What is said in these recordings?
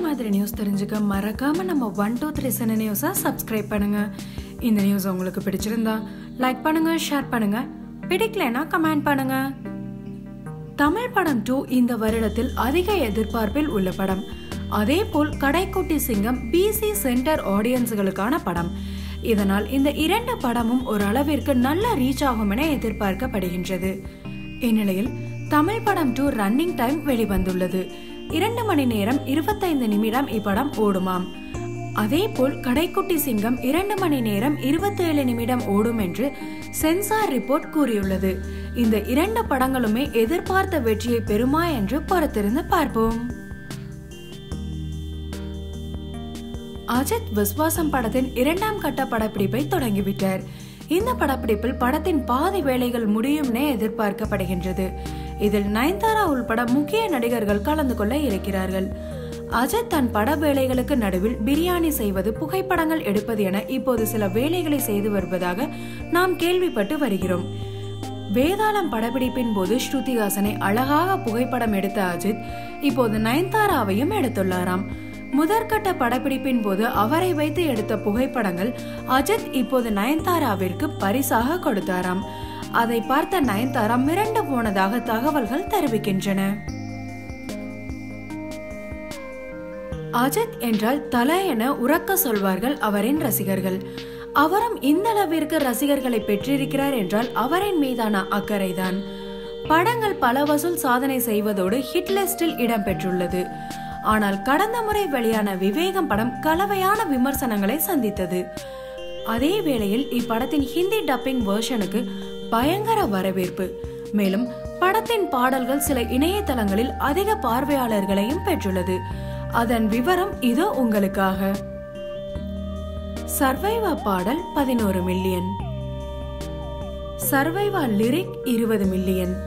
மாதிரி நியூஸ் தெரிஞ்சுக்க மறக்காம நம்ம ஒன் டூ த்ரீ சின்ன நியூஸை சப்ஸ்கிரைப் பண்ணுங்க இந்த நியூஸ் உங்களுக்கு பிடிச்சிருந்தா லைக் பண்ணுங்க ஷேர் பண்ணுங்க பிடிக்கலைன்னா கமெண்ட் பண்ணுங்க தமிழ் படம் டூ இந்த வருடத்தில் அதிக எதிர்பார்ப்பில் உள்ள படம் அதேபோல் கடைக்குட்டி சிங்கம் பிசி சென்டர் ஆடியன்ஸ்களுக்கான படம் இதனால் இந்த இரண்டு படமும் ஒரு அளவிற்கு நல்ல ரீச் ஆகும் என எதிர்பார்க்கப்படுகின்றது இந்நிலையில் தமிழ் படம் டூ ரன்னிங் டைம் வெளிவந்துள்ளது இரண்டு மணி நேரம் இருபத்தைந்து நிமிடம் இப்படம் ஓடுமாம் அதேபோல் கடைக்குட்டி சிங்கம் இரண்டு மணி நேரம் இருபத்தேழு நிமிடம் ஓடும் என்று சென்சார் ரிப்போர்ட் கூறியுள்ளது இந்த இரண்டு படங்களுமே எதிர்பார்த்த வெற்றியை பெறுமா என்று பொறுத்திருந்து பார்ப்போம் அஜித் விஸ்வாசம் படத்தின் இரண்டாம் கட்ட படப்பிடிப்பை தொடங்கிவிட்டார் இந்த படப்பிடிப்பில் படத்தின் பாதி வேலைகள் முடியும் என எதிர்பார்க்கப்படுகின்றது இதில் நயன்தாரா உள்பட முக்கிய நடிகர்கள் கலந்து கொள்ள இருக்கிறார்கள் அஜித் தன் பட வேலைகளுக்கு நடுவில் பிரியாணி செய்வது புகைப்படங்கள் எடுப்பது என இப்போது சில வேலைகளை செய்து வருவதாக நாம் கேள்விப்பட்டு வருகிறோம் வேதாளம் படப்பிடிப்பின் போது ஸ்ருதிஹாசனை அழகாக புகைப்படம் எடுத்த அஜித் இப்போது நயன்தாராவையும் எடுத்துள்ளாராம் முதற்கட்ட படப்பிடிப்பின் போது அவரை வைத்து எடுத்த புகைப்படங்கள் அஜித் இப்போது நயன்தாராவிற்கு பரிசாக கொடுத்தாராம் அதை பார்த்த நயன்தாரா மிரண்டு போனதாக தகவல்கள் தெரிவிக்கின்றன அஜித் என்றால் தல என உறக்க சொல்வார்கள் அவரின் ரசிகர்கள் அவரும் இந்த அளவிற்கு ரசிகர்களை பெற்றிருக்கிறார் என்றால் அவரின் மீதான அக்கறைதான் படங்கள் பல வசூல் சாதனை செய்வதோடு ஹிட் லிஸ்டில் இடம்பெற்றுள்ளது ஆனால் கடந்த முறை வெளியான விவேகம் படம் கலவையான விமர்சனங்களை சந்தித்தது அதே வேளையில் இப்படத்தின் ஹிந்தி டப்பிங் வேர்ஷனுக்கு பயங்கர வரவேற்பு மேலும் படத்தின் பாடல்கள் சில இணையதளங்களில் அதிக பார்வையாளர்களையும் பெற்றுள்ளது அதன் விவரம் இதோ உங்களுக்காக சர்வைவா பாடல் பதினோரு மில்லியன் சர்வைவா லிரிக் இருபது மில்லியன்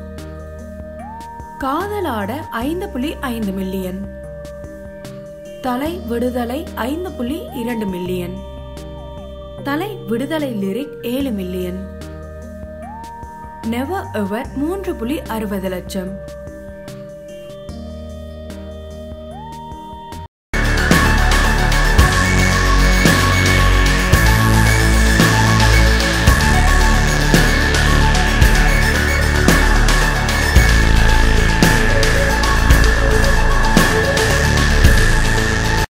காதலாட ஐந்து புள்ளி ஐந்து மில்லியன் தலை விடுதலை ஐந்து புள்ளி இரண்டு மில்லியன் தலை விடுதலை லிரிக் ஏழு மில்லியன் நெவர் எவர் மூன்று புள்ளி அறுபது லட்சம்